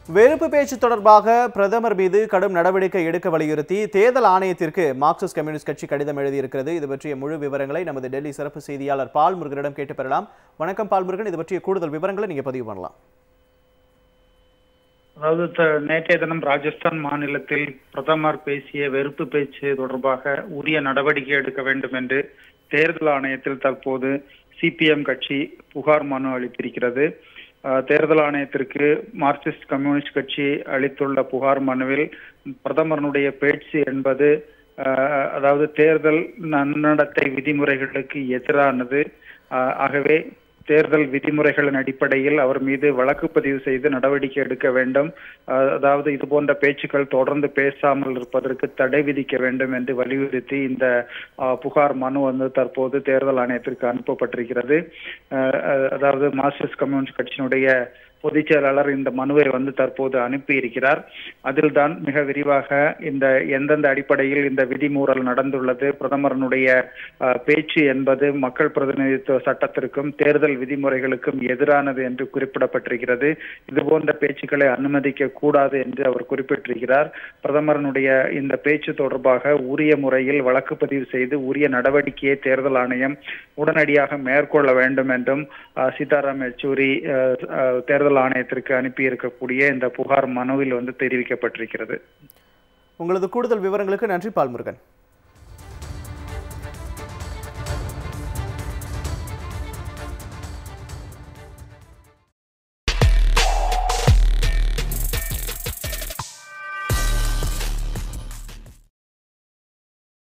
வெறுப்பு பேச்சு தொடர்பாக பிரதமர் மீது கடும் நடவடிக்கை எடுக்க வலியுறுத்தி தேர்தல் ஆணையத்திற்கு மார்க்சிஸ்ட் கம்யூனிஸ்ட் கட்சி கடிதம் எழுதியிருக்கிறது இது பற்றிய முழு விவரங்களை நமது டெல்லி சிறப்பு செய்தியாளர் பால் முருகனிடம் கேட்டு பெறலாம் வணக்கம் பால் முருகன் இது பற்றிய கூடுதல் விவரங்களை நீங்க பதிவு பண்ணலாம் அதாவது த- நேற்றைய தினம் ராஜஸ்தான் மாநிலத்தில் பிரதமர் பேசிய வெறுப்பு பேச்சு தொடர்பாக உரிய நடவடிக்கை எடுக்க வேண்டும் என்று தேர்தல் ஆணையத்தில் தற்போது சிபிஎம் கட்சி புகார் மனு அளித்திருக்கிறது அஹ், தேர்தல் ஆணையத்திற்கு மார்க்சிஸ்ட் கம்யூனிஸ்ட் கட்சி அளித்துள்ள புகார் மனுவில் பிரதமருடைய பேச்சு என்பது அஹ், அதாவது தேர்தல் நன்னடத்தை விதிமுறைகளுக்கு எதிரானது அஹ், ஆகவே தேர்தல் விதிமுறைகளின் அடிப்படையில் அவர் மீது வழக்கு பதிவு செய்து நடவடிக்கை எடுக்க வேண்டும் அஹ் அதாவது இது போன்ற பேச்சுக்கள் தொடர்ந்து பேசாமல் இருப்பதற்கு தடை விதிக்க வேண்டும் என்று வலியுறுத்தி இந்த அஹ், புகார் மனு வந்து தற்போது தேர்தல் ஆணையத்திற்கு அனுப்பப்பட்டிருக்கிறது அஹ், அஹ், அதாவது மார்க்சிஸ்ட் கம்யூனிஸ்ட் கட்சியினுடைய பொதுச் செயலாளர் இந்த மனுவை வந்து தற்போது அனுப்பி இருக்கிறார் அதில் தான் மிக விரிவாக இந்த எந்தெந்த அடிப்படையில் இந்த விதிமீறல் நடந்துள்ளது பிரதமரனுடைய அஹ், பேச்சு என்பது மக்கள் பிரதிநிதித்துவ சட்டத்திற்கும் தேர்தல் விதிமுறைகளுக்கும் எதிரானது என்று குறிப்பிடப்பட்டிருக்கிறது இது போன்ற பேச்சுக்களை அனுமதிக்க கூடாது என்று அவர் குறிப்பிட்டிருக்கிறார் பிரதமரனுடைய இந்த பேச்சு தொடர்பாக உரிய முறையில் வழக்கு பதிவு செய்து உரிய நடவடிக்கையை தேர்தல் ஆணையம் உடனடியாக மேற்கொள்ள வேண்டும் என்றும் அஹ், சீதாராம் யெச்சூரி அஹ், அஹ், தேர்தல் ஆணையத்திற்கு அனுப்பி இருக்கக்கூடிய இந்த புகார் மனுவில் வந்து தெரிவிக்கப்பட்டிருக்கிறது உங்களது கூடுதல் விவரங்களுக்கு நன்றி பால் முருகன்